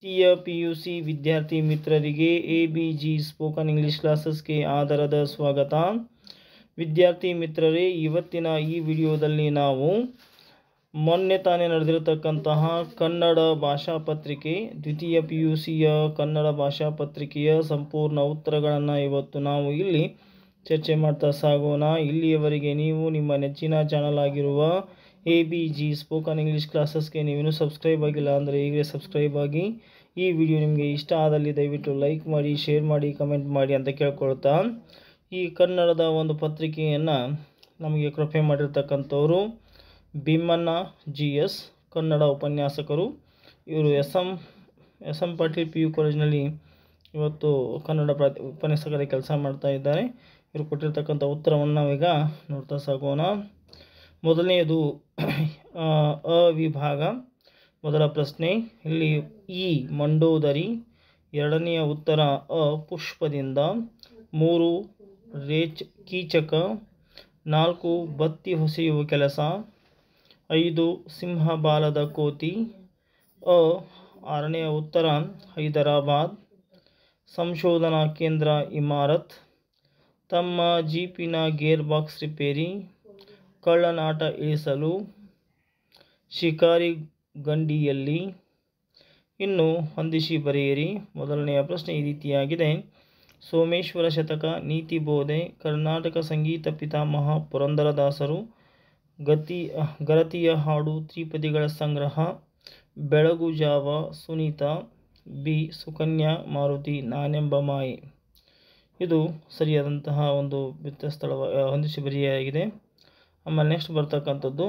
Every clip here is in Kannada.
ದ್ವಿತೀಯ ಪಿ ಯು ಸಿ ವಿದ್ಯಾರ್ಥಿ ಮಿತ್ರರಿಗೆ A B G spoken English ಕ್ಲಾಸಸ್ಗೆ ಆಧಾರದ ಸ್ವಾಗತ ವಿದ್ಯಾರ್ಥಿ ಮಿತ್ರರೇ ಇವತ್ತಿನ ಈ ವಿಡಿಯೋದಲ್ಲಿ ನಾವು ಮೊನ್ನೆ ತಾನೇ ನಡೆದಿರತಕ್ಕಂತಹ ಕನ್ನಡ ಭಾಷಾ ಪತ್ರಿಕೆ ದ್ವಿತೀಯ ಪಿ ಯು ಸಿಯ ಕನ್ನಡ ಭಾಷಾ ಪತ್ರಿಕೆಯ ಸಂಪೂರ್ಣ ಉತ್ತರಗಳನ್ನು ಇವತ್ತು ನಾವು ಇಲ್ಲಿ ಚರ್ಚೆ ಮಾಡ್ತಾ ಸಾಗೋಣ ಇಲ್ಲಿಯವರೆಗೆ ನೀವು ನಿಮ್ಮ ನೆಚ್ಚಿನ ಚಾನಲ್ ಆಗಿರುವ A B G spoken English ಕ್ಲಾಸಸ್ಗೆ ನೀವಿನ್ನೂ ಸಬ್ಸ್ಕ್ರೈಬ್ ಆಗಿಲ್ಲ ಅಂದರೆ ಈಗಲೇ ಸಬ್ಸ್ಕ್ರೈಬ್ ಆಗಿ ಈ ವಿಡಿಯೋ ನಿಮಗೆ ಇಷ್ಟ ಆದಲ್ಲಿ ದಯವಿಟ್ಟು ಲೈಕ್ ಮಾಡಿ ಶೇರ್ ಮಾಡಿ ಕಮೆಂಟ್ ಮಾಡಿ ಅಂತ ಕೇಳ್ಕೊಳ್ತಾ ಈ ಕನ್ನಡದ ಒಂದು ಪತ್ರಿಕೆಯನ್ನು ನಮಗೆ ಕೃಪೆ ಮಾಡಿರ್ತಕ್ಕಂಥವ್ರು ಭೀಮಣ್ಣ ಜಿ ಎಸ್ ಕನ್ನಡ ಉಪನ್ಯಾಸಕರು ಇವರು S M S M Patil P U ಕಾಲೇಜಿನಲ್ಲಿ ಇವತ್ತು ಕನ್ನಡ ಪ್ರ ಉಪನ್ಯಾಸಕರ ಕೆಲಸ ಮಾಡ್ತಾ ಇದ್ದಾರೆ ಇವರು ಕೊಟ್ಟಿರ್ತಕ್ಕಂಥ ಉತ್ತರವನ್ನು ನಾವೀಗ ನೋಡ್ತಾ ಸಾಗೋಣ ಮೊದಲನೆಯದು ಆ, ಅ ವಿಭಾಗ ಮೊದಲ ಪ್ರಶ್ನೆ ಇಲ್ಲಿ ಇ ಮಂಡೋದರಿ ಎರಡನೆಯ ಉತ್ತರ ಅ ಪುಷ್ಪದಿಂದ ಮೂರು ರೇಚ್ ಕೀಚಕ ನಾಲ್ಕು ಬತ್ತಿ ಹೊಸೆಯುವ ಕೆಲಸ ಐದು ಸಿಂಹ ಬಾಲದ ಕೋತಿ ಅ ಆರನೆಯ ಉತ್ತರ ಹೈದರಾಬಾದ್ ಸಂಶೋಧನಾ ಕೇಂದ್ರ ಇಮಾರತ್ ತಮ್ಮ ಜೀಪಿನ ಗೇರ್ ಬಾಕ್ಸ್ ರಿಪೇರಿ ಕಳ್ಳನಾಟ ಇಳಿಸಲು ಶಿಕಾರಿ ಗಂಡಿಯಲ್ಲಿ ಇನ್ನು ಹೊಂದಿಸಿ ಬರೆಯಿರಿ ಮೊದಲನೆಯ ಪ್ರಶ್ನೆ ಈ ರೀತಿಯಾಗಿದೆ ಸೋಮೇಶ್ವರ ಶತಕ ನೀತಿ ಬೋಧೆ ಕರ್ನಾಟಕ ಸಂಗೀತ ಪಿತಾಮಹ ಪುರಂದರದಾಸರು ಗತಿ ಗರತಿಯ ಹಾಡು ತ್ರಿಪದಿಗಳ ಸಂಗ್ರಹ ಬೆಳಗು ಜಾವ ಸುನೀತ ಬಿ ಸುಕನ್ಯಾ ಮಾರುತಿ ನಾನೆಂಬ ಮಾಯೆ ಇದು ಸರಿಯಾದಂತಹ ಒಂದು ಬಿತ್ತ ಸ್ಥಳ ಹೊಂದಿಸಿ ಬರೆಯಾಗಿದೆ ಆಮೇಲೆ ನೆಕ್ಸ್ಟ್ ಬರ್ತಕ್ಕಂಥದ್ದು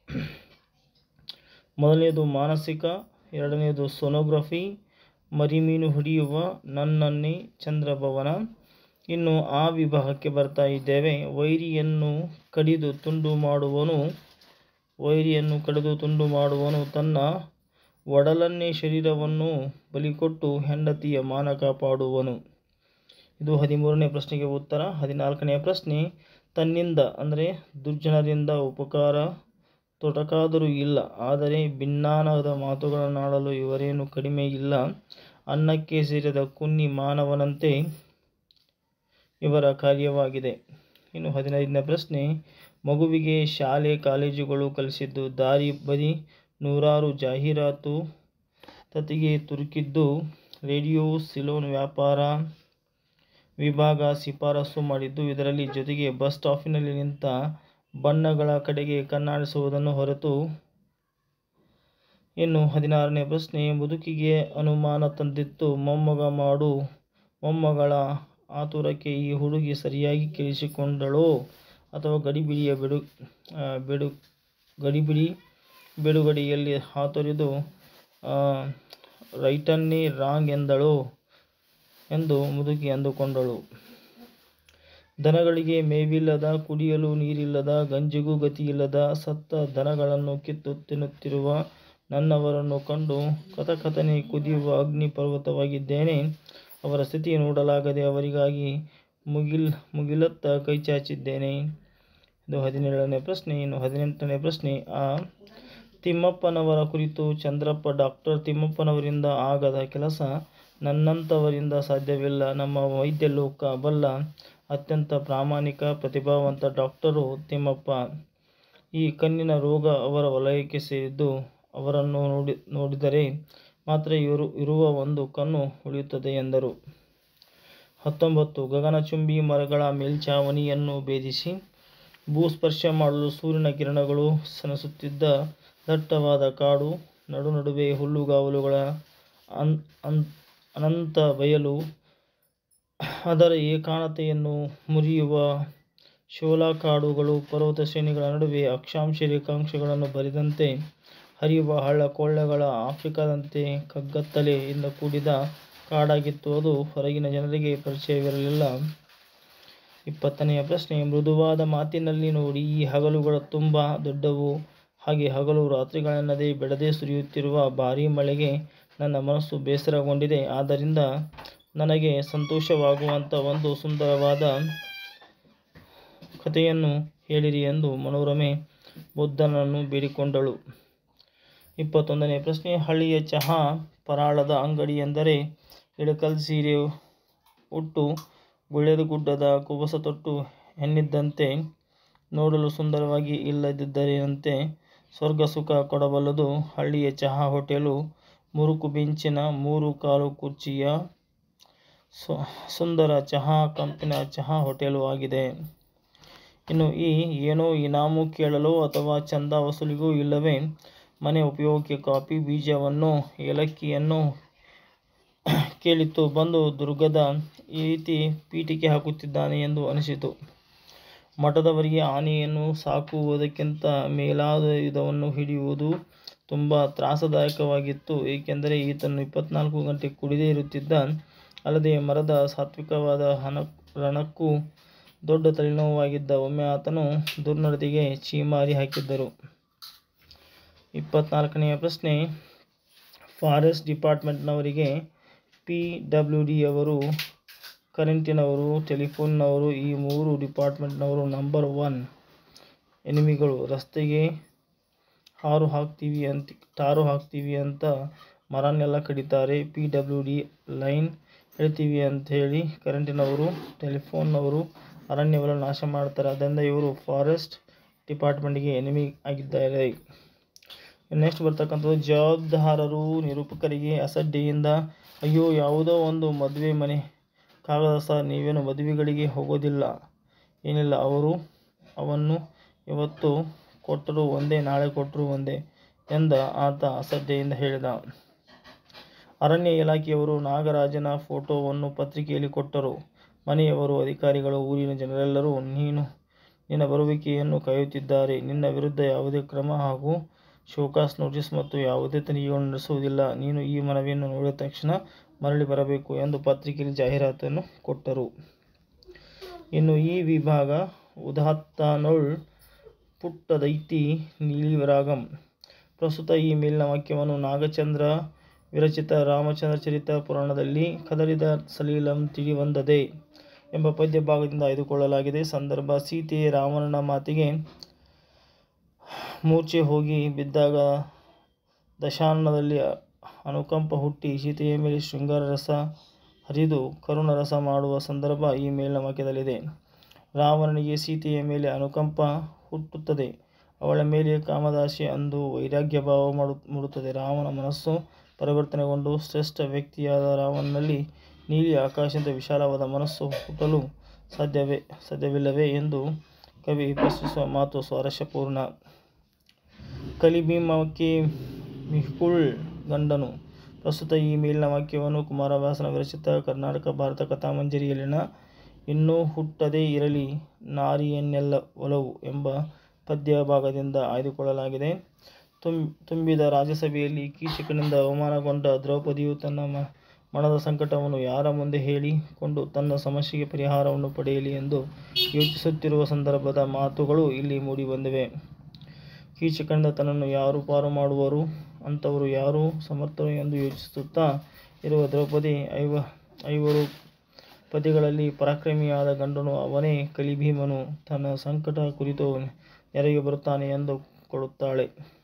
ಮೊದಲನೆಯದು ಮಾನಸಿಕ ಎರಡನೆಯದು ಸೋನೋಗ್ರಫಿ ಮರಿಮೀನು ಹಿಡಿಯುವ ನನ್ನನ್ನೇ ಚಂದ್ರಭವನ ಇನ್ನು ಆ ವಿಭಾಗಕ್ಕೆ ಬರ್ತಾ ಇದ್ದೇವೆ ವೈರಿಯನ್ನು ಕಡಿದು ತುಂಡು ಮಾಡುವನು ವೈರಿಯನ್ನು ಕಡಿದು ತುಂಡು ಮಾಡುವನು ತನ್ನ ಒಡಲನ್ನೇ ಶರೀರವನ್ನು ಬಲಿಕೊಟ್ಟು ಹೆಂಡತಿಯ ಮಾನ ಕಾಪಾಡುವನು ಇದು ಹದಿಮೂರನೇ ಪ್ರಶ್ನೆಗೆ ಉತ್ತರ ಹದಿನಾಲ್ಕನೆಯ ಪ್ರಶ್ನೆ ತನ್ನಿಂದ ಅಂದರೆ ದುರ್ಜನರಿಂದ ಉಪಕಾರ ತೊಟಕಾದರೂ ಇಲ್ಲ ಆದರೆ ಭಿನ್ನಾನದ ಮಾತುಗಳನ್ನಾಡಲು ಇವರೇನು ಕಡಿಮೆ ಇಲ್ಲ ಅನ್ನಕ್ಕೆ ಸೇರಿದ ಕುನ್ನಿ ಮಾನವನಂತೆ ಇವರ ಕಾರ್ಯವಾಗಿದೆ ಇನ್ನು ಹದಿನೈದನೇ ಪ್ರಶ್ನೆ ಮಗುವಿಗೆ ಶಾಲೆ ಕಾಲೇಜುಗಳು ಕಲಿಸಿದ್ದು ದಾರಿ ಬದಿ ನೂರಾರು ಜಾಹೀರಾತು ತತಿಗೆ ತುರುಕಿದ್ದು ರೇಡಿಯೋ ಸಿಲೋನ್ ವ್ಯಾಪಾರ ವಿಭಾಗ ಶಿಫಾರಸು ಮಾಡಿದ್ದು ಇದರಲ್ಲಿ ಜೊತೆಗೆ ಬಸ್ ಸ್ಟಾಪಿನಲ್ಲಿ ನಿಂತ ಬಣ್ಣಗಳ ಕಡೆಗೆ ಕಣ್ಣಾಡಿಸುವುದನ್ನು ಹೊರತು ಇನ್ನು ಹದಿನಾರನೇ ಪ್ರಶ್ನೆ ಮುದುಕಿಗೆ ಅನುಮಾನ ತಂದಿತ್ತು ಮೊಮ್ಮಗ ಮಾಡು ಮೊಮ್ಮಗಳ ಆತುರಕ್ಕೆ ಈ ಹುಡುಗಿ ಸರಿಯಾಗಿ ಕೇಳಿಸಿಕೊಂಡಳೋ ಅಥವಾ ಗಡಿಬಿಡಿಯ ಬಿಡು ಆ, ಬಿಡು ಗಡಿಬಿಡಿ ಬಿಡುಗಡೆಯಲ್ಲಿ ಹಾತೊರೆದು ಆ, ರೈಟನ್ನೇ ರಾಂಗ್ ಎಂದಳೋ ಎಂದು ಮುದುಕಿ ಅಂದುಕೊಂಡಳು ದನಗಳಿಗೆ ಮೇವಿಲ್ಲದ ಕುಡಿಯಲು ನೀರಿಲ್ಲದ ಗಂಜಿಗೂ ಗತಿಯಿಲ್ಲದ ಸತ್ತ ದನಗಳನ್ನು ಕಿತ್ತು ತಿನ್ನುತ್ತಿರುವ ನನ್ನವರನ್ನು ಕಂಡು ಕಥಕಥನೆ ಕುದಿಯುವ ಅಗ್ನಿ ಪರ್ವತವಾಗಿದ್ದೇನೆ ಅವರ ಸ್ಥಿತಿ ನೋಡಲಾಗದೆ ಅವರಿಗಾಗಿ ಮುಗಿಲ್ ಮುಗಿಲತ್ತ ಕೈಚಾಚಿದ್ದೇನೆ ಇದು ಹದಿನೇಳನೇ ಪ್ರಶ್ನೆ ಇನ್ನು ಹದಿನೆಂಟನೇ ಪ್ರಶ್ನೆ ಆ ತಿಮ್ಮಪ್ಪನವರ ಕುರಿತು ಚಂದ್ರಪ್ಪ ಡಾಕ್ಟರ್ ತಿಮ್ಮಪ್ಪನವರಿಂದ ಆಗದ ಕೆಲಸ ನನ್ನಂಥವರಿಂದ ಸಾಧ್ಯವಿಲ್ಲ ನಮ್ಮ ವೈದ್ಯ ಲೋಕ ಬಲ್ಲ ಅತ್ಯಂತ ಪ್ರಾಮಾಣಿಕ ಪ್ರತಿಭಾವಂತ ಡಾಕ್ಟರು ತಿಮ್ಮಪ್ಪ ಈ ಕಣ್ಣಿನ ರೋಗ ಅವರ ವಲಯಕ್ಕೆ ಸೇರಿದ್ದು ಅವರನ್ನು ನೋಡಿ ನೋಡಿದರೆ ಮಾತ್ರ ಇವರು ಇರುವ ಒಂದು ಕಣ್ಣು ಉಳಿಯುತ್ತದೆ ಎಂದರು ಹತ್ತೊಂಬತ್ತು ಗಗನಚುಂಬಿ ಮರಗಳ ಮೇಲ್ಛಾವಣಿಯನ್ನು ಭೇದಿಸಿ ಭೂಸ್ಪರ್ಶ ಮಾಡಲು ಸೂರ್ಯನ ಕಿರಣಗಳು ಸನಸುತ್ತಿದ್ದ ದಟ್ಟವಾದ ಕಾಡು ನಡು ನಡುವೆ ಹುಲ್ಲುಗಾವಲುಗಳ ಅನ್ ಅನ್ ಅನಂತ ಬಯಲು ಅದರ ಏಕಾಂತತೆಯನ್ನು ಮುರಿಯುವ ಶೋಲಾಕಾಡುಗಳು ಪರ್ವತ ಶ್ರೇಣಿಗಳ ನಡುವೆ ಅಕ್ಷಾಂಶ ರೇಖಾಂಶಗಳನ್ನು ಬರೆದಂತೆ ಹರಿಯುವ ಹಳ್ಳ ಕೊಳ್ಳಗಳ ಆಫ್ರಿಕಾದಂತೆ ಕಗ್ಗತ್ತಲೆಯಿಂದ ಕೂಡಿದ ಕಾಡಾಗಿತ್ತು ಅದು ಹೊರಗಿನ ಜನರಿಗೆ ಪರಿಚಯವಿರಲಿಲ್ಲ ಇಪ್ಪತ್ತನೆಯ ಪ್ರಶ್ನೆ ಮೃದುವಾದ ಮಾತಿನಲ್ಲಿ ನೋಡಿ ಈ ಹಗಲುಗಳ ತುಂಬ ದೊಡ್ಡವು ಹಾಗೆ ಹಗಲು ರಾತ್ರಿಗಳೆನ್ನದೇ ಬಿಡದೆ ಸುರಿಯುತ್ತಿರುವ ಭಾರೀ ಮಳೆಗೆ ನನ್ನ ಮನಸ್ಸು ಬೇಸರಗೊಂಡಿದೆ ಆದ್ದರಿಂದ ನನಗೆ ಸಂತೋಷವಾಗುವಂಥ ಒಂದು ಸುಂದರವಾದ ಕಥೆಯನ್ನು ಹೇಳಿರಿ ಎಂದು ಮನೋರಮೆ ಬುದ್ಧನನ್ನು ಬೇಡಿಕೊಂಡಳು ಇಪ್ಪತ್ತೊಂದನೇ ಪ್ರಶ್ನೆ ಹಳ್ಳಿಯ ಚಹಾ ಪರಾಳದ ಅಂಗಡಿ ಎಂದರೆ ಇಳಕಲ್ ಸೀರೆ ಉಟ್ಟು ಗುಳ್ಳೆದ ಗುಡ್ಡದ ಕುಬಸ ತೊಟ್ಟು ಹೆಣ್ಣಿದ್ದಂತೆ ನೋಡಲು ಸುಂದರವಾಗಿ ಇಲ್ಲದಿದ್ದರೇನಂತೆ ಸ್ವರ್ಗ ಸುಖ ಕೊಡಬಲ್ಲದು ಹಳ್ಳಿಯ ಚಹಾ ಹೋಟೆಲು ಮುರುಕು ಬೆಂಚಿನ ಮೂರು ಕಾಲು ಕುರ್ಚಿಯ ಸು- ಸುಂದರ ಚಹಾ ಕಂಪಿನ ಚಹಾ ಹೋಟೆಲು ಆಗಿದೆ ಇನ್ನು ಈ ಏನೋ ಇನಾಮು ಕೇಳಲು ಅಥವಾ ಚಂದ ವಸೂಲಿಗೂ ಇಲ್ಲವೇ ಮನೆ ಉಪಯೋಗಕ್ಕೆ ಕಾಫಿ ಬೀಜವನ್ನು ಏಲಕ್ಕಿಯನ್ನು ಕೇಳಿತ್ತು ಬಂದು ದುರ್ಗದ ಈ ರೀತಿ ಪೀಠಿಕೆ ಹಾಕುತ್ತಿದ್ದಾನೆ ಎಂದು ಅನಿಸಿತು ಮಠದವರಿಗೆ ಆನೆಯನ್ನು ಸಾಕುವುದಕ್ಕಿಂತ ಮೇಲಾದ ಇದನ್ನು ಹಿಡಿಯುವುದು ತುಂಬ ತ್ರಾಸದಾಯಕವಾಗಿತ್ತು ಏಕೆಂದರೆ ಈತನು ಇಪ್ಪತ್ನಾಲ್ಕು ಗಂಟೆ ಕುಡಿದೇ ಇರುತ್ತಿದ್ದ ಅಲ್ಲದೆ ಮರದ ಸಾತ್ವಿಕವಾದ ಹನ ರಣಕ್ಕೂ ದೊಡ್ಡ ತಲೆನೋವಾಗಿದ್ದ ಒಮ್ಮೆ ಆತನು ದುರ್ನಡತೆಗೆ ಛೀಮಾರಿ ಹಾಕಿದ್ದರು ಇಪ್ಪತ್ನಾಲ್ಕನೆಯ ಪ್ರಶ್ನೆ ಫಾರೆಸ್ಟ್ ಡಿಪಾರ್ಟ್ಮೆಂಟ್ನವರಿಗೆ ಪಿ ಡಬ್ಲ್ಯೂ ಡಿ ಅವರು ಕರೆಂಟಿನವರು ಟೆಲಿಫೋನ್ನವರು ಈ ಮೂರು ಡಿಪಾರ್ಟ್ಮೆಂಟ್ನವರು ನಂಬರ್ ಒನ್ ಎನಿಮಿಗಳು ರಸ್ತೆಗೆ ಹಾರು ಹಾಕ್ತೀವಿ ಅಂತ ಟಾರು ಹಾಕ್ತೀವಿ ಅಂತ ಮರನ್ನೆಲ್ಲ ಕಡಿತಾರೆ ಪಿ ಡಬ್ಲ್ಯೂ ಡಿ ಲೈನ್ ಹೇಳ್ತೀವಿ ಅಂತ ಹೇಳಿ ಕರೆಂಟಿನವರು ಟೆಲಿಫೋನ್ನವರು ಅರಣ್ಯವೆಲ್ಲ ನಾಶ ಮಾಡ್ತಾರೆ ಅದರಿಂದ ಇವರು ಫಾರೆಸ್ಟ್ ಡಿಪಾರ್ಟ್ಮೆಂಟ್ಗೆ ಎನಿಮಿ ಆಗಿದ್ದಾರೆ ನೆಕ್ಸ್ಟ್ ಬರ್ತಕ್ಕಂಥದ್ದು ಜವಾಬ್ದಾರರು ನಿರೂಪಕರಿಗೆ ಅಸಡ್ಡೆಯಿಂದ ಅಯ್ಯೋ ಯಾವುದೋ ಒಂದು ಮದುವೆ ಮನೆ ಕಾಗದ ಸರ್ ನೀವೇನು ಮದುವೆಗಳಿಗೆ ಹೋಗೋದಿಲ್ಲ ಏನಿಲ್ಲ ಅವರು ಅವನ್ನು ಇವತ್ತು ಕೊಟ್ಟರು ಒಂದೇ ನಾಳೆ ಕೊಟ್ಟರು ಒಂದೇ ಎಂದ ಆತ ಅಸಡ್ಡೆಯಿಂದ ಹೇಳಿದ ಅರಣ್ಯ ಇಲಾಖೆಯವರು ನಾಗರಾಜನ ಫೋಟೋವನ್ನು ಪತ್ರಿಕೆಯಲ್ಲಿ ಕೊಟ್ಟರು ಮನೆಯವರು ಅಧಿಕಾರಿಗಳು ಊರಿನ ಜನರೆಲ್ಲರೂ ನೀನು ನಿನ್ನ ಬರುವಿಕೆಯನ್ನು ಕಾಯುತ್ತಿದ್ದಾರೆ ನಿನ್ನ ವಿರುದ್ಧ ಯಾವುದೇ ಕ್ರಮ ಹಾಗೂ ಶೋಕಾಸ್ ನೋಟಿಸ್ ಮತ್ತು ಯಾವುದೇ ತನಿಖೆಗಳನ್ನು ನಡೆಸುವುದಿಲ್ಲ ನೀನು ಈ ಮನವಿಯನ್ನು ನೋಡಿದ ತಕ್ಷಣ ಮರಳಿ ಬರಬೇಕು ಎಂದು ಪತ್ರಿಕೆಯಲ್ಲಿ ಜಾಹೀರಾತನ್ನು ಕೊಟ್ಟರು ಇನ್ನು ಈ ವಿಭಾಗ ಉದಾತ್ತಾನೊಳ್ ಪುಟ್ಟದೈತಿ ನೀಲಿವರಾಗಂ ಪ್ರಸ್ತುತ ಈ ಮೇಲಿನ ವಾಕ್ಯವನ್ನು ನಾಗಚಂದ್ರ ವಿರಚಿತ ರಾಮಚಂದ್ರ ಚರಿತ ಪುರಾಣದಲ್ಲಿ ಕದಲಿದ ಸಲೀಲಂ ತಿಳಿವಂದದೆ ಎಂಬ ಪದ್ಯ ಭಾಗದಿಂದ ಆಯ್ದುಕೊಳ್ಳಲಾಗಿದೆ ಸಂದರ್ಭ ಸೀತೆ ರಾವಣನ ಮಾತಿಗೆ ಮೂರ್ಛೆ ಹೋಗಿ ಬಿದ್ದಾಗ ದಶಾನನದಲ್ಲಿ ಅನುಕಂಪ ಹುಟ್ಟಿ ಸೀತೆಯ ಮೇಲೆ ಶೃಂಗಾರ ರಸ ಹರಿದು ಕರುಣ ರಸ ಮಾಡುವ ಸಂದರ್ಭ ಈ ಮೇಲಿನ ವಾಕ್ಯದಲ್ಲಿದೆ ರಾವಣನಿಗೆ ಸೀತೆಯ ಮೇಲೆ ಅನುಕಂಪ ಹುಟ್ಟುತ್ತದೆ ಅವಳ ಮೇಲೆ ಕಾಮದಾಸೆ ಅಂದು ವೈರಾಗ್ಯ ಭಾವ ಮಾಡು ಮೂಡುತ್ತದೆ ರಾವಣ ಮನಸ್ಸು ಪರಿವರ್ತನೆಗೊಂಡು ಶ್ರೇಷ್ಠ ವ್ಯಕ್ತಿಯಾದ ರಾವಣನಲ್ಲಿ ನೀಲಿ ಆಕಾಶದ ವಿಶಾಲವಾದ ಮನಸ್ಸು ಹುಟ್ಟಲು ಸಾಧ್ಯವೇ ಸಾಧ್ಯವಿಲ್ಲವೇ ಎಂದು ಕವಿ ಪ್ರಶ್ನಿಸುವ ಮಾತು ಸ್ವಾರಸ್ಯಪೂರ್ಣ ಕಲಿಭೀಮಕ್ಕೆ ಮಿಹುಳ್ ಗಂಡನು ಪ್ರಸ್ತುತ ಈ ಮೇಲಿನ ವಾಕ್ಯವನ್ನು ಕುಮಾರವ್ಯಾಸನ ವಿರಚಿತ ಕರ್ನಾಟಕ ಭಾರತ ಕಥಾಮಂಜರಿಯಲ್ಲಿನ ಇನ್ನೂ ಹುಟ್ಟದೇ ಇರಲಿ ನಾರಿಯನ್ನೆಲ್ಲ ಒಲವು ಎಂಬ ಪದ್ಯ ಭಾಗದಿಂದ ಆಯ್ದುಕೊಳ್ಳಲಾಗಿದೆ ತುಂ ತುಂಬಿದ ರಾಜ್ಯಸಭೆಯಲ್ಲಿ ಕೀಚಕನಿಂದ ಅವಮಾನಗೊಂಡ ದ್ರೌಪದಿಯು ತನ್ನ ಮ ಮನದ ಸಂಕಟವನ್ನು ಯಾರ ಮುಂದೆ ಹೇಳಿಕೊಂಡು ತನ್ನ ಸಮಸ್ಯೆಗೆ ಪರಿಹಾರವನ್ನು ಪಡೆಯಲಿ ಎಂದು ಯೋಚಿಸುತ್ತಿರುವ ಸಂದರ್ಭದ ಮಾತುಗಳು ಇಲ್ಲಿ ಮೂಡಿಬಂದಿವೆ ಕೀಚಕನಿಂದ ತನ್ನನ್ನು ಯಾರು ಪಾರು ಮಾಡುವರು ಅಂಥವರು ಯಾರು ಸಮರ್ಥರು ಎಂದು ಯೋಚಿಸುತ್ತಾ ಇರುವ ದ್ರೌಪದಿ ಐವ ಐವರು ಪದ್ಯಗಳಲ್ಲಿ ಪರಾಕ್ರಮಿಯಾದ ಗಂಡನು ಅವನೇ ಕಲಿಭೀಮನು ತನ್ನ ಸಂಕಟ ಕುರಿತು ನೆರೆಗೆ ಬರುತ್ತಾನೆ ಎಂದು ಕೊಡುತ್ತಾಳೆ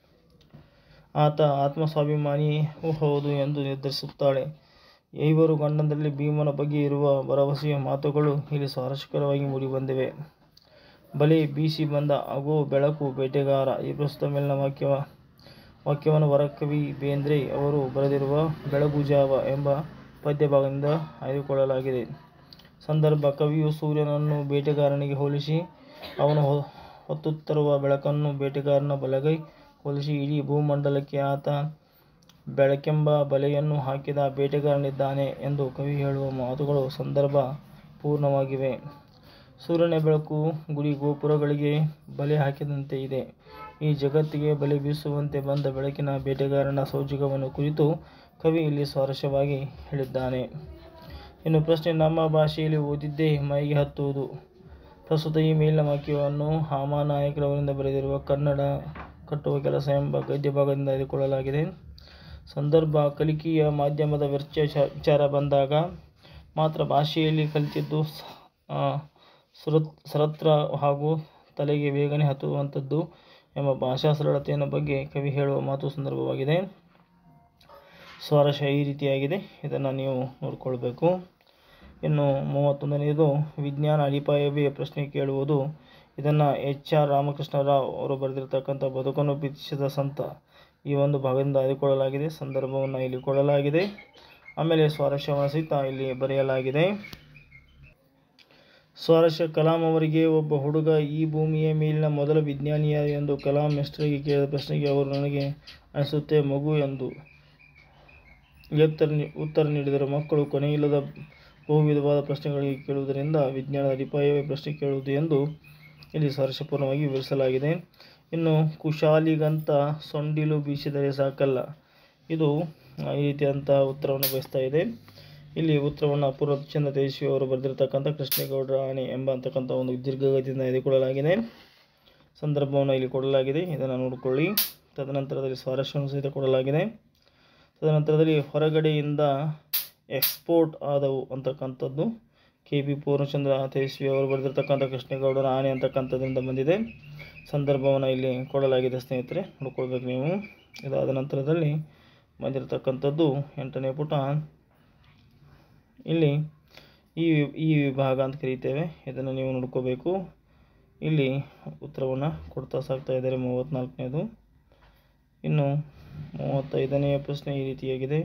ಆತ ಆತ್ಮಸ್ವಾಭಿಮಾನಿಯೂ ಹೌದು ಎಂದು ನಿರ್ಧರಿಸುತ್ತಾಳೆ ಐವರು ಗಂಡನಲ್ಲಿ ಭೀಮನ ಬಗ್ಗೆ ಇರುವ ಭರವಸೆಯ ಮಾತುಗಳು ಇಲ್ಲಿ ಸ್ವಾರಸ್ಯಕರವಾಗಿ ಮೂಡಿಬಂದಿವೆ ಬಲೆ ಬೀಸಿ ಬಂದ ಅಗೋ ಬೆಳಕು ಬೇಟೆಗಾರ ಈ ಪ್ರಸ್ತುತ ಮೇಲಿನ ವಾಕ್ಯ ವಾಕ್ಯವನ್ನು ವರಕವಿ ಬೇಂದ್ರೆ ಅವರು ಬರೆದಿರುವ ಬೆಳಗುಜಾವ ಎಂಬ ಪದ್ಯ ಭಾಗದಿಂದ ಆಯ್ದುಕೊಳ್ಳಲಾಗಿದೆ ಸಂದರ್ಭ ಕವಿಯು ಸೂರ್ಯನನ್ನು ಬೇಟೆಗಾರನಿಗೆ ಹೋಲಿಸಿ ಅವನು ಹೊ- ಹೊತ್ತುತ್ತರುವ ಬೆಳಕನ್ನು ಬೇಟೆಗಾರನ ಬಲಗೈ ಹೋಲಿಸಿ ಇಡೀ ಭೂಮಂಡಲಕ್ಕೆ ಆತ ಬೆಳಕೆಂಬ ಬಲೆಯನ್ನು ಹಾಕಿದ ಬೇಟೆಗಾರನಿದ್ದಾನೆ ಎಂದು ಕವಿ ಹೇಳುವ ಮಾತುಗಳು ಸಂದರ್ಭ ಪೂರ್ಣವಾಗಿವೆ ಸೂರ್ಯನ ಬೆಳಕು ಗುಡಿ ಗೋಪುರಗಳಿಗೆ ಬಲೆ ಹಾಕಿದಂತೆ ಇದೆ ಈ ಜಗತ್ತಿಗೆ ಬಲೆ ಬೀಸುವಂತೆ ಬಂದ ಬೆಳಕಿನ ಬೇಟೆಗಾರನ ಸೋಜಿಗವನ್ನು ಕುರಿತು ಕವಿ ಇಲ್ಲಿ ಸ್ವಾರಸ್ಯವಾಗಿ ಹೇಳಿದ್ದಾನೆ ಇನ್ನು ಪ್ರಶ್ನೆ ನಮ್ಮ ಭಾಷೆಯಲ್ಲಿ ಓದಿದ್ದೇ ಮೈಗೆ ಹತ್ತುವುದು ಪ್ರಸ್ತುತ ಈ ಮೇಲಿನ ವಾಕ್ಯವನ್ನು ಹಾಮಾನಾಯಕರವರಿಂದ ಬರೆದಿರುವ ಕನ್ನಡ ಕಟ್ಟುವ ಕೆಲಸ ಎಂಬ ಗದ್ಯ ಭಾಗದಿಂದ ಆಯ್ದುಕೊಳ್ಳಲಾಗಿದೆ ಸಂದರ್ಭ ಕಲಿಕೆಯ ಮಾಧ್ಯಮದ ವ್ಯರ್ಚ ವಿಚ- ವಿಚಾರ ಬಂದಾಗ ಮಾತ್ರ ಭಾಷೆಯಲ್ಲಿ ಕಲಿತಿದ್ದು ಸ- ಆ, ಸುರತ್ ಸರ್ವತ್ರ ಹಾಗೂ ತಲೆಗೆ ಬೇಗನೆ ಹತ್ತುವಂಥದ್ದು ಎಂಬ ಭಾಷಾ ಸರಳತೆಯನ್ನು ಬಗ್ಗೆ ಕವಿ ಹೇಳುವ ಮಾತು ಸಂದರ್ಭವಾಗಿದೆ ಸ್ವಾರಸ್ಯ ಈ ರೀತಿಯಾಗಿದೆ ಇದನ್ನು ನೀವು ನೋಡಿಕೊಳ್ಬೇಕು ಇನ್ನು ಮೂವತ್ತೊಂದನೆಯದು ವಿಜ್ಞಾನ ಅಡಿಪಾಯವೇ ಪ್ರಶ್ನೆ ಕೇಳುವುದು ಇದನ್ನು ಎಚ್ ಆರ್ ರಾಮಕೃಷ್ಣರಾವ್ ಅವರು ಬರೆದಿರ್ತಕ್ಕಂಥ ಬದುಕನ್ನು ಪ್ರೀತಿಸಿದ ಸಂತ ಈ ಒಂದು ಭಾಗದಿಂದ ಆಯ್ದುಕೊಳ್ಳಲಾಗಿದೆ ಸಂದರ್ಭವನ್ನು ಇಲ್ಲಿ ಕೊಡಲಾಗಿದೆ ಆಮೇಲೆ ಸ್ವಾರಸ್ಯವನ್ನು ಸಹಿತ ಇಲ್ಲಿ ಬರೆಯಲಾಗಿದೆ ಸ್ವಾರಸ್ಯ ಕಲಾಂ ಅವರಿಗೆ ಒಬ್ಬ ಹುಡುಗ ಈ ಭೂಮಿಯ ಮೇಲಿನ ಮೊದಲ ವಿಜ್ಞಾನಿಯ ಎಂದು ಕಲಾಂ ಮೆಸ್ಟರಿಗೆ ಕೇಳಿದ ಪ್ರಶ್ನೆಗೆ ಅವರು ನನಗೆ ಅನಿಸುತ್ತೆ ಮಗು ಎಂದು ಉತ್ತರ ಉತ್ತರ ನೀಡಿದರು ಮಕ್ಕಳು ಕೊನೆಯಿಲ್ಲದ ಬಹುವಿಧವಾದ ಪ್ರಶ್ನೆಗಳಿಗೆ ಕೇಳುವುದರಿಂದ ವಿಜ್ಞಾನದ ಅಡಿಪಾಯವೇ ಪ್ರಶ್ನೆ ಕೇಳುವುದು ಎಂದು ಇಲ್ಲಿ ಸ್ವಾರಸ್ಯಪೂರ್ಣವಾಗಿ ವಿವರಿಸಲಾಗಿದೆ ಇನ್ನು ಕುಶಾಲಿಗಂತ ಸೊಂಡಿಲು ಬೀಸಿದರೆ ಸಾಕಲ್ಲ ಇದು ಈ ರೀತಿಯಾದಂತಹ ಉತ್ತರವನ್ನು ಬಯಸ್ತಾ ಇದೆ ಇಲ್ಲಿ ಉತ್ತರವನ್ನು ಅಪೂರ್ವ ಚಂದ್ರ ತೇಜಸ್ವಿ ಅವರು ಬರೆದಿರತಕ್ಕಂಥ ಕೃಷ್ಣೇಗೌಡರ ಆಣೆ ಎಂಬ ಅಂತಕ್ಕಂಥ ಒಂದು ದೀರ್ಘಗತಿಯಿಂದ ಎದುಕೊಳ್ಳಲಾಗಿದೆ ಸಂದರ್ಭವನ್ನು ಇಲ್ಲಿ ಕೊಡಲಾಗಿದೆ ಇದನ್ನು ನೋಡಿಕೊಳ್ಳಿ ತದನಂತರದಲ್ಲಿ ಸ್ವಾರಸ್ಯವನ್ನು ಸಹಿತ ಕೊಡಲಾಗಿದೆ ತದನಂತರದಲ್ಲಿ ಹೊರಗಡೆಯಿಂದ ಎಕ್ಸ್ಪೋರ್ಟ್ ಆದವು ಅಂತಕ್ಕಂಥದ್ದು ಕೆ ಬಿ ಪೂರ್ಣಚಂದ್ರ ತೇಜಸ್ವಿ ಅವರು ಬರೆದಿರ್ತಕ್ಕಂಥ ಕೃಷ್ಣೇಗೌಡರ ಆಣೆ ಅಂತಕ್ಕಂಥದ್ರಿಂದ ಬಂದಿದೆ ಸಂದರ್ಭವನ್ನು ಇಲ್ಲಿ ಕೊಡಲಾಗಿದೆ ಸ್ನೇಹಿತರೆ ನೋಡ್ಕೊಳ್ಬೇಕು ನೀವು ಇದಾದ ನಂತರದಲ್ಲಿ ಬಂದಿರತಕ್ಕಂಥದ್ದು ಎಂಟನೇ ಪುಟ ಇಲ್ಲಿ ಈ ಈ ವಿಭಾಗ ಅಂತ ಕರೀತೇವೆ ಇದನ್ನು ನೀವು ನೋಡ್ಕೋಬೇಕು ಇಲ್ಲಿ ಉತ್ತರವನ್ನು ಕೊಡ್ತಾ ಸಾಗ್ತಾ ಇದ್ದಾರೆ ಮೂವತ್ತ್ನಾಲ್ಕನೇದು ಇನ್ನು ಮೂವತ್ತೈದನೆಯ ಪ್ರಶ್ನೆ ಈ ರೀತಿಯಾಗಿದೆ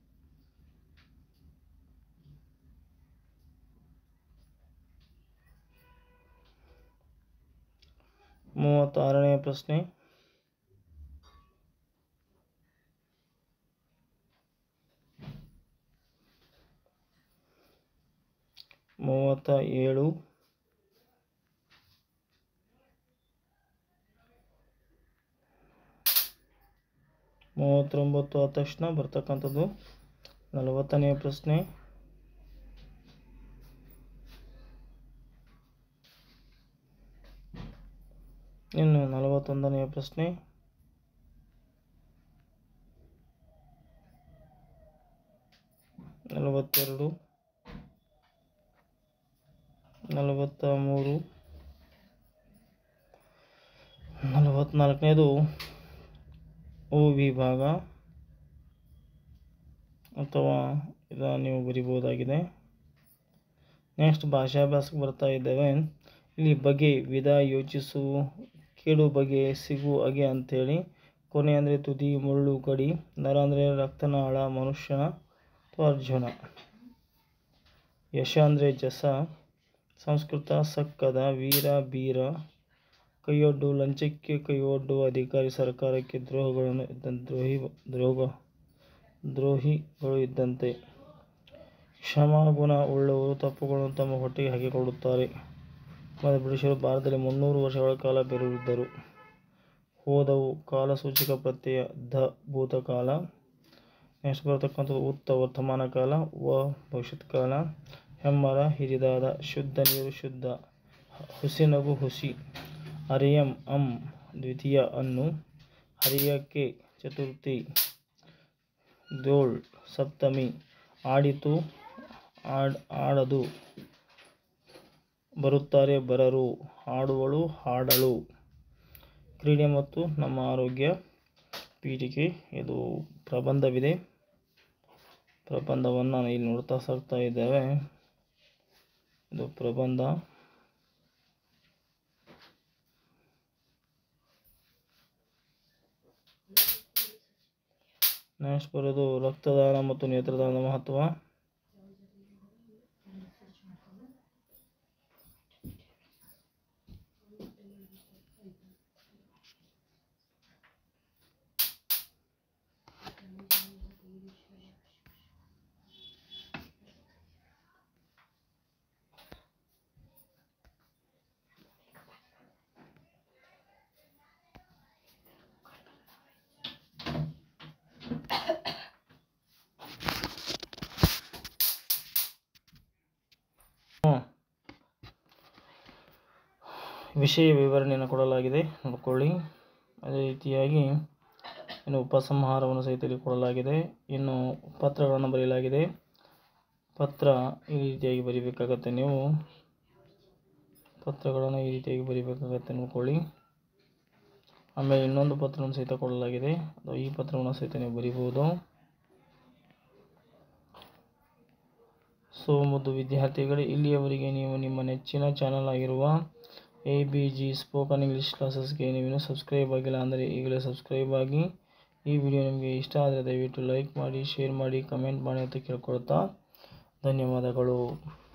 ಮೂವತ್ತಾರನೆಯ ಪ್ರಶ್ನೆ ಮೂವತ್ತ ಏಳು ಮೂವತ್ತೊಂಬತ್ತು ಆದ ತಕ್ಷಣ ಬರ್ತಕ್ಕಂಥದ್ದು ನಲವತ್ತನೆಯ ಪ್ರಶ್ನೆ ಇನ್ನು ನಲವತ್ತೊಂದನೆಯ ಪ್ರಶ್ನೆ ನಲವತ್ತೆರಡು ನಲವತ್ತ ಮೂರು ನಲವತ್ತ್ನಾಲ್ಕನೇದು ಓ ವಿಭಾಗ ಅಥವಾ ಇದನ್ನು ನೀವು ಬರಿಬೋದಾಗಿದೆ ನೆಕ್ಸ್ಟ್ ಭಾಷಾಭ್ಯಾಸಕ್ಕೆ ಬರ್ತಾ ಇದ್ದೇವೆ ಇಲ್ಲಿ ಬಗೆ ವಿಧ ಯೋಚಿಸು ಕೇಳು ಬಗೆ ಸಿಗು ಅಗೆ ಅಂಥೇಳಿ ಕೊನೆ ಅಂದರೆ ತುದಿ ಮುಳ್ಳು ಕಡಿ ನರ ಅಂದರೆ ರಕ್ತನಾಳ ಮನುಷ್ಯನ ಅಥವಾ ಅರ್ಜುನ ಯಶ ಅಂದರೆ ಜಸ ಸಂಸ್ಕೃತ ಸಕ್ಕದ ವೀರ ಬೀರ ಕೈಯೊಡ್ಡು ಲಂಚಕ್ಕೆ ಕೈಯೊಡ್ಡುವ ಅಧಿಕಾರಿ ಸರ್ಕಾರಕ್ಕೆ ದ್ರೋಹಗಳನ್ನು ಇದ್ದ ದ್ರೋಹಿ ದ್ರೋಹ ದ್ರೋಹಿಗಳು ಇದ್ದಂತೆ ಕ್ಷಮಾಗುಣ ಉಳ್ಳವರು ತಪ್ಪುಗಳನ್ನು ತಮ್ಮ ಹೊಟ್ಟೆಗೆ ಹಾಕಿಕೊಳ್ಳುತ್ತಾರೆ ಮತ್ತು ಬ್ರಿಟಿಷರು ಭಾರತದಲ್ಲಿ ಮುನ್ನೂರು ವರ್ಷಗಳ ಕಾಲ ಬೆರೆದಿದ್ದರು ಹೋದವು ಕಾಲಸೂಚಕ ಪ್ರತ್ಯಯ ಧ ಭೂತಕಾಲ ನೆಕ್ಸ್ಟ್ ಬರತಕ್ಕಂಥದ್ದು ಉತ್ತ ವರ್ತಮಾನ ಕಾಲ ವ ಭವಿಷ್ಯತ್ ಕಾಲ ಹೆಮ್ಮರ ಹಿರಿದಾದ ಶುದ್ಧ ನೀರು ಶುದ್ಧ ಹುಸಿನಗು ಹುಸಿ ಹರಿಯಂ ಅಂ ದ್ವಿತೀಯ ಅನ್ನು ಹರಿಯಕ್ಕೆ ಚತುರ್ಥಿ ಧೋಳ್ ಸಪ್ತಮಿ ಆಡಿತು ಆಡ್ ಆಡದು ಬರುತ್ತಾರೆ ಬರರು ಹಾಡುವಳು ಹಾಡಳು ಕ್ರೀಡೆ ಮತ್ತು ನಮ್ಮ ಆರೋಗ್ಯ ಪೀಠಿಕೆ ಇದು ಪ್ರಬಂಧವಿದೆ ಪ್ರಬಂಧವನ್ನು ಇಲ್ಲಿ ನೋಡ್ತಾ ಸಾಗ್ತಾ ಇದ್ದೇವೆ ಇದು ಪ್ರಬಂಧ ನೆಕ್ಸ್ಟ್ ಬರೋದು ರಕ್ತದಾನ ಮತ್ತು ನೇತ್ರದಾನದ ಮಹತ್ವ ವಿಷಯ ವಿವರಣೆಯನ್ನು ಕೊಡಲಾಗಿದೆ ನೋಡ್ಕೊಳ್ಳಿ ಅದೇ ರೀತಿಯಾಗಿ ಇನ್ನು ಉಪಸಂಹಾರವನ್ನು ಸಹಿತ ಇಲ್ಲಿ ಕೊಡಲಾಗಿದೆ ಇನ್ನು ಪತ್ರಗಳನ್ನು ಬರೆಯಲಾಗಿದೆ ಪತ್ರ ಈ ರೀತಿಯಾಗಿ ಬರೀಬೇಕಾಗತ್ತೆ ನೀವು ಪತ್ರಗಳನ್ನು ಈ ರೀತಿಯಾಗಿ ಬರೀಬೇಕಾಗತ್ತೆ ನೋಡ್ಕೊಳ್ಳಿ ಆಮೇಲೆ ಇನ್ನೊಂದು ಪತ್ರವನ್ನು ಸಹಿತ ಕೊಡಲಾಗಿದೆ ಅದು ಈ ಪತ್ರವನ್ನು ಸಹಿತ ನೀವು ಬರಿಬೋದು ಸೊ ಮತ್ತು ವಿದ್ಯಾರ್ಥಿಗಳೇ ಇಲ್ಲಿಯವರೆಗೆ ನೀವು ನಿಮ್ಮ ನೆಚ್ಚಿನ ಚಾನಲ್ ಆಗಿರುವ A B G spoken English ಕ್ಲಾಸಸ್ಗೆ ನೀವಿನ್ನೂ ಸಬ್ಸ್ಕ್ರೈಬ್ ಆಗಿಲ್ಲ ಅಂದರೆ ಈಗಲೇ ಸಬ್ಸ್ಕ್ರೈಬ್ ಆಗಿ ಈ ವಿಡಿಯೋ ನಿಮಗೆ ಇಷ್ಟ ಆದರೆ ದಯವಿಟ್ಟು ಲೈಕ್ ಮಾಡಿ ಶೇರ್ ಮಾಡಿ ಕಮೆಂಟ್ ಮಾಡಿ ಅಂತ ಕೇಳ್ಕೊಳ್ತಾ ಧನ್ಯವಾದಗಳು